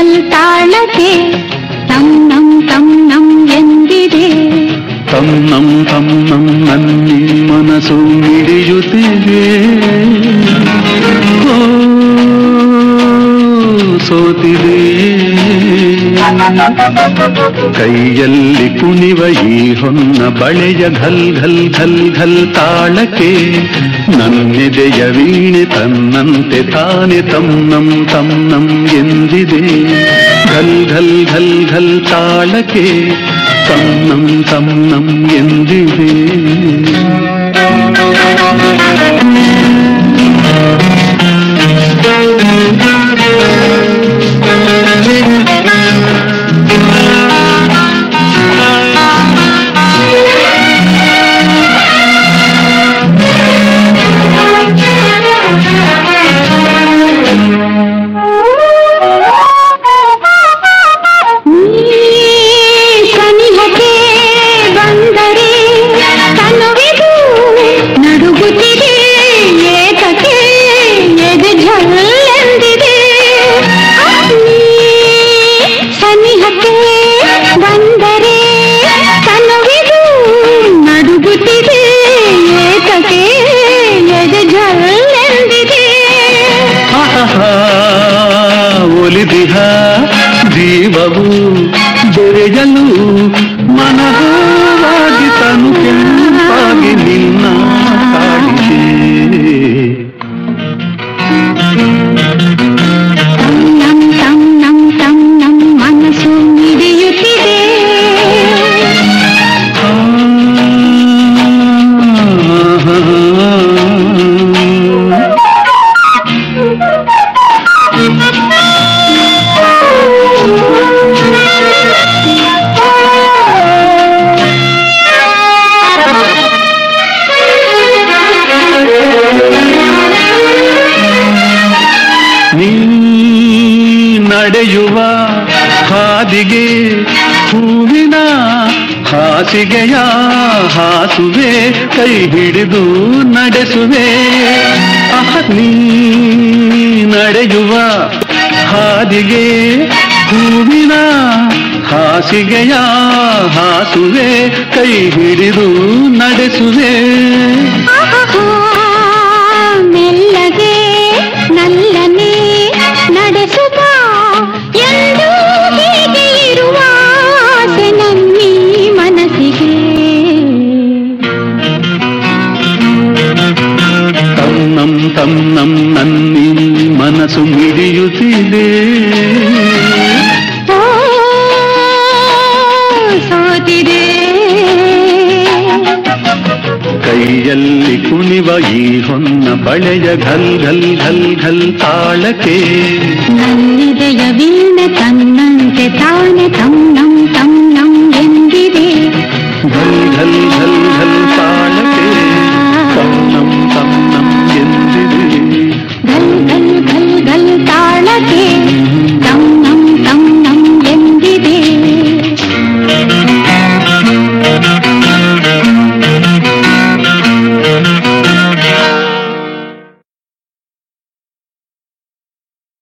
ಘಲ್ ತಾಳಕ್ಕೆ ತಂ ನಂ ತಂ ನಂ ಎಂದಿದೆ ತಂ ನಂ ತಂ ನಂ ನನ್ನಿ ಮನಸ್ಸು ಮಿಡಿಯುತ್ತಿದೆ ಓ, ಸೋತಿದೆ ಕೈಯಲ್ಲಿ ಕುಣಿವ ಈ ಹೊನ್ನ ಬಳೆಯ ಘಲ್ ಘಲ್ ಘಲ್ ಘಲ್ ತಾಳಕ್ಕೆ ನನ್ನೆದೆಯ ವೀಣೆ ತನ್ನಂತೆ ತಾನೆ ತಂ ನಂ ತಂ ನಂ ಎಂದಿದೆ ಘಲ್ ಘಲ್ ಘಲ್ ಘಲ್ ತಾಳಕ್ಕೆ ತಂ ನಂ ತಂ ನಂ ಎಂದಿದೆ ನೀ ಸನಿಹಕ್ಕೆ ಬಂದರೆ ತನುವಿದು ನಡುಗುತ್ತಿದೆ ಏತಕ್ಕೆ ಎದೆ ಝಲ್ಲೆಂದಿದೆ ನೀ ಸನಿಹಕ್ಕೆ ಬಂದರೆ ತನುವಿದು ನಡುಗುತ್ತಿದೆ ಏತಕ್ಕೆ ಎದೆ ಝಲ್ಲೆಂದಿದೆ ಆಹಾ, ಒಲಿದಿಹ ಜೀವವು ಬೆರೆಯಲು ಮನವಾಗಿ ತನು ಕೆಂಪಾಗಿ ನಿನ್ನ ಕಾಡಿದೆ ತಂ ನಂ ತಂ ನಂ ತಂ ನಂ ಮನಸ್ಸು ಮಿಡಿಯುತ್ತಿದೆ ನೀ ನಡೆಯುವ ಹಾದಿಗೆ ಹೂವಿನ ಹಾಸಿಗೆಯ ಹಾಸುವೆ ಕೈ ಹಿಡಿದು ನಡೆಸುವೆ ಅಹ ನೀ ನಡೆಯುವ ಹಾದಿಗೆ ಹೂವಿನ ಹಾಸಿಗೆಯ ಹಾಸುವೆ ಕೈ ಹಿಡಿದು ನಡೆಸುವೆ ಆಹಾ, ಮೆಲ್ಲಗೆ ನಲ್ಲನೆ ನಡೆಸುವ ಎಂದು ಹೀಗೆ ಇರುವ ಆಸೆ ನನ್ನೀ ಮನಸ್ಸಿಗೆ ತನ್ನಂ ತನ್ನಂ ನನ್ನಿ ಮನಸ್ಸು ಮಿಡಿಯುತ್ತಿದೆ ಓ, ಸೋತಿದೆ ಕೈಯಲ್ಲಿ ಕುಣಿವ ಈ ಹೊನ್ನ ಬಳೆಯ ಘಲ್ ಘಲ್ ಘಲ್ ಘಲ್ ತಾಳಕ್ಕೆ ನನ್ನಿದೆಯ ವೀಣೆ ತನ್ನಂತೆ ತಾನೆ ತಂ ನಂ ತಂ ನಂ ಎಂದಿದೆ ಘಲ್ ಘಲ್ ಘಲ್ ಘಲ್